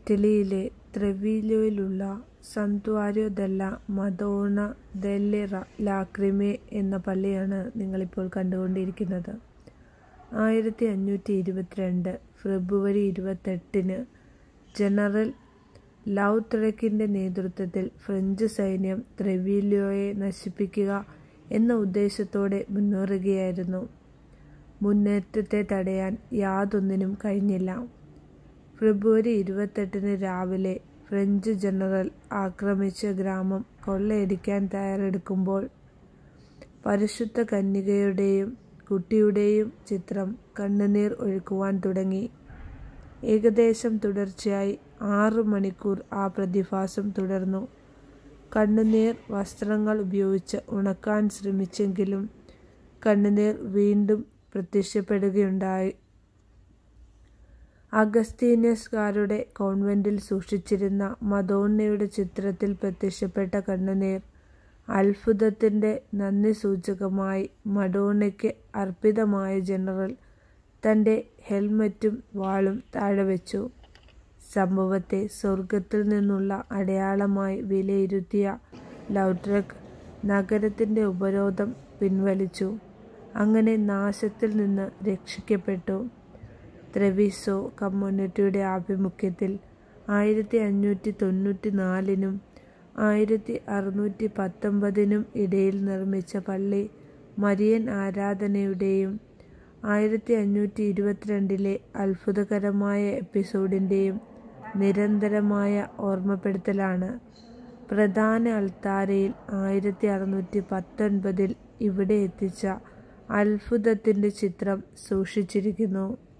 ഇറ്റലിയിലെ ത്രെവില്ലോയിലുള്ള സന്തുവാരിയോ ദെല്ല മദോണ ദെല്ലെ ലാക്രിമെ എന്ന പള്ളിയാണ് നിങ്ങളിപ്പോൾ കണ്ടുകൊണ്ടിരിക്കുന്നത് ആയിരത്തി അഞ്ഞൂറ്റി ഇരുപത്തിരണ്ട് ഫെബ്രുവരി ഇരുപത്തെട്ടിന് ജനറൽ ലൗത്രക്കിൻ്റെ നേതൃത്വത്തിൽ ഫ്രഞ്ച് സൈന്യം ത്രെവില്ലോയെ നശിപ്പിക്കുക എന്ന ഉദ്ദേശത്തോടെ മുന്നേറുകയായിരുന്നു മുന്നേറ്റത്തെ തടയാൻ യാതൊന്നിനും കഴിഞ്ഞില്ല ഫെബ്രുവരി ഇരുപത്തെട്ടിന് രാവിലെ ഫ്രഞ്ച് ജനറൽ ആക്രമിച്ച ഗ്രാമം കൊള്ളയടിക്കാൻ തയ്യാറെടുക്കുമ്പോൾ പരിശുദ്ധ കന്യകയുടെയും കുട്ടിയുടെയും ചിത്രം കണ്ണുനീർ ഒഴുക്കുവാൻ തുടങ്ങി ഏകദേശം തുടർച്ചയായി ആറു മണിക്കൂർ ആ പ്രതിഭാസം തുടർന്നു കണ്ണുനീർ വസ്ത്രങ്ങൾ ഉപയോഗിച്ച് ഉണക്കാൻ ശ്രമിച്ചെങ്കിലും കണ്ണുനീർ വീണ്ടും പ്രത്യക്ഷപ്പെടുകയുണ്ടായി അഗസ്തീനസ്കാരുടെ കോൺവെന്റിൽ സൂക്ഷിച്ചിരുന്ന മദോണ്ണയുടെ ചിത്രത്തിൽ പ്രത്യക്ഷപ്പെട്ട കണ്ണുനീർ അത്ഭുതത്തിൻ്റെ നന്ദി സൂചകമായി മഡോണയ്ക്ക് അർപ്പിതമായ ജനറൽ തൻ്റെ ഹെൽമറ്റും വാളും താഴെ വെച്ചു സംഭവത്തെ സ്വർഗത്തിൽ നിന്നുള്ള അടയാളമായി വിലയിരുത്തിയ ലൗട്രക് നഗരത്തിൻ്റെ ഉപരോധം പിൻവലിച്ചു അങ്ങനെ നാശത്തിൽ നിന്ന് രക്ഷിക്കപ്പെട്ടു ത്രെവിസോ കമ്മ്യൂണിറ്റിയുടെ ആഭിമുഖ്യത്തിൽ ആയിരത്തി അഞ്ഞൂറ്റി തൊണ്ണൂറ്റി നാലിനും ആയിരത്തി അറുന്നൂറ്റി പത്തൊമ്പതിനും ഇടയിൽ നിർമ്മിച്ച പള്ളി മരിയൻ ആരാധനയുടെയും ആയിരത്തി അഞ്ഞൂറ്റി ഇരുപത്തിരണ്ടിലെ അത്ഭുതകരമായ എപ്പിസോഡിൻ്റെയും നിരന്തരമായ ഓർമ്മപ്പെടുത്തലാണ് പ്രധാന അൾത്താരയിൽ ആയിരത്തി അറുന്നൂറ്റി പത്തൊൻപതിൽ ഇവിടെ എത്തിച്ച അത്ഭുതത്തിൻ്റെ ചിത്രം സൂക്ഷിച്ചിരിക്കുന്നു